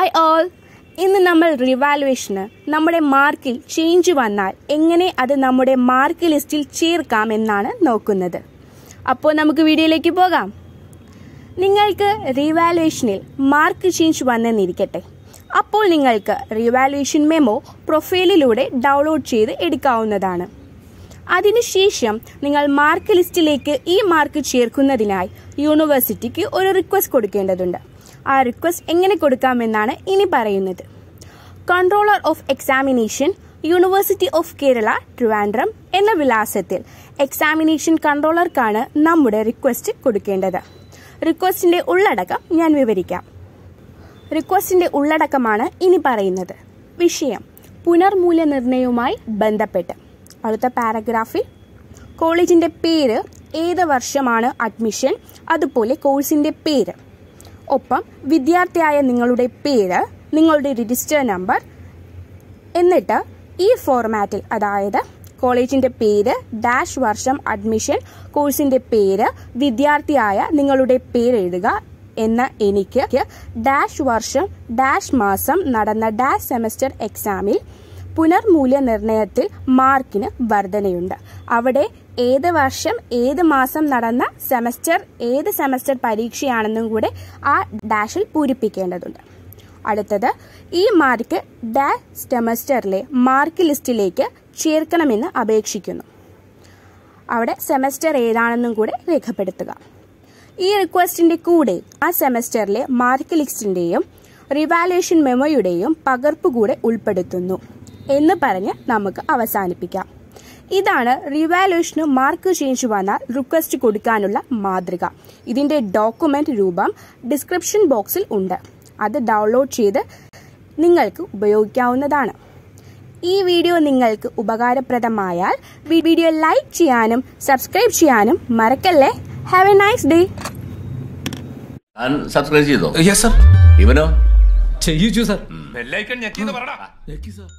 hi all ഇന്ന് നമ്മൾ റിവാലുവേഷന് നമ്മുടെ മാർക്കിൽ ചേഞ്ച് വന്നാൽ എങ്ങനെ അത് നമ്മുടെ മാർക്ക് ലിസ്റ്റിൽ ചേർക്കാം എന്നാണ് നോക്കുന്നത് അപ്പോൾ നമുക്ക് വീഡിയോയിലേക്ക് പോകാം നിങ്ങൾക്ക് റിവാലുവേഷനിൽ മാർക്ക് ചേഞ്ച് വന്നെന്നിരിക്കട്ടെ അപ്പോൾ നിങ്ങൾക്ക് റിവാലുവേഷൻ മെമ്മോ പ്രൊഫൈലിലൂടെ ഡൗൺലോഡ് ചെയ്ത് എടുക്കാവുന്നതാണ് അതിനുശേഷം നിങ്ങൾ മാർക്ക് ലിസ്റ്റിലേക്ക് ഈ മാർക്ക് ചേർക്കുന്നതിനായി യൂണിവേഴ്സിറ്റിക്ക് ഒരു റിക്വസ്റ്റ് കൊടുക്കേണ്ടതുണ്ട് ആ റിക്വസ്റ്റ് എങ്ങനെ കൊടുക്കാമെന്നാണ് ഇനി പറയുന്നത് controller of examination university of Kerala Trivandrum എന്ന വിലാസത്തിൽ എക്സാമിനേഷൻ കൺട്രോളർക്കാണ് നമ്മുടെ റിക്വസ്റ്റ് കൊടുക്കേണ്ടത് റിക്വസ്റ്റിന്റെ ഉള്ളടക്കം ഞാൻ വിവരിക്കാം റിക്വസ്റ്റിന്റെ ഉള്ളടക്കമാണ് ഇനി പറയുന്നത് വിഷയം പുനർമൂല്യനിർണ്ണയവുമായി ബന്ധപ്പെട്ട് അടുത്ത പാരഗ്രാഫിൽ കോളേജിന്റെ പേര് ഏത് വർഷമാണ് അഡ്മിഷൻ അതുപോലെ കോഴ്സിന്റെ പേര് ഒപ്പം വിദ്യാർത്ഥിയായ നിങ്ങളുടെ പേര് നിങ്ങളുടെ രജിസ്റ്റർ നമ്പർ എന്നിട്ട് ഈ ഫോർമാറ്റിൽ അതായത് കോളേജിന്റെ പേര് ഡാഷ് വർഷം അഡ്മിഷൻ കോഴ്സിന്റെ പേര് വിദ്യാർത്ഥിയായ നിങ്ങളുടെ പേര് എഴുതുക എന്ന എനിക്ക് ഡാഷ് വർഷം ഡാഷ് മാസം നടന്ന ഡാഷ് സെമസ്റ്റർ എക്സാമിൽ പുനർമൂല്യനിർണ്ണയത്തിൽ മാർക്കിന് വർധനയുണ്ട് അവിടെ ഏത് വർഷം ഏത് മാസം നടന്ന സെമസ്റ്റർ ഏത് സെമസ്റ്റർ പരീക്ഷയാണെന്നും കൂടെ ആ ഡാഷിൽ പൂരിപ്പിക്കേണ്ടതുണ്ട് അടുത്തത് ഈ മാർക്ക് ഡാഷ് സെമസ്റ്ററിലെ മാർക്ക് ലിസ്റ്റിലേക്ക് ചേർക്കണമെന്ന് അപേക്ഷിക്കുന്നു അവിടെ സെമസ്റ്റർ ഏതാണെന്നും കൂടെ രേഖപ്പെടുത്തുക ഈ റിക്വസ്റ്റിന്റെ കൂടെ ആ സെമസ്റ്ററിലെ മാർക്ക് ലിസ്റ്റിന്റെയും റിവാലുവേഷൻ മെമ്മോയുടെയും പകർപ്പ് കൂടെ ഉൾപ്പെടുത്തുന്നു എന്ന് പറഞ്ഞ് നമുക്ക് അവസാനിപ്പിക്കാം ഇതാണ് റിവാലുവേഷന് മാർക്ക് ചേഞ്ച് വന്നാൽ റിക്വസ്റ്റ് കൊടുക്കാനുള്ള മാതൃക ഇതിന്റെ ഡോക്യുമെന്റ് രൂപം ഡിസ്ക്രിപ്ഷൻ ബോക്സിൽ ഉണ്ട് അത് ഡൗൺലോഡ് ചെയ്ത് നിങ്ങൾക്ക് ഉപയോഗിക്കാവുന്നതാണ് ഈ വീഡിയോ നിങ്ങൾക്ക് ഉപകാരപ്രദമായാൽ വീഡിയോ ലൈക്ക് ചെയ്യാനും സബ്സ്ക്രൈബ് ചെയ്യാനും മറക്കല്ലേ ഹാവ് എ നൈസ് ഡേ താൻ സബ്സ്ക്രൈബ് ചെയ്തോ യെസ് സർ ഇവനോ ചെയ്യിച്ചു സർ ബെല്ലൈക്കൺ ഞെക്കിന്ന് പറടാ ഞെക്കി സർ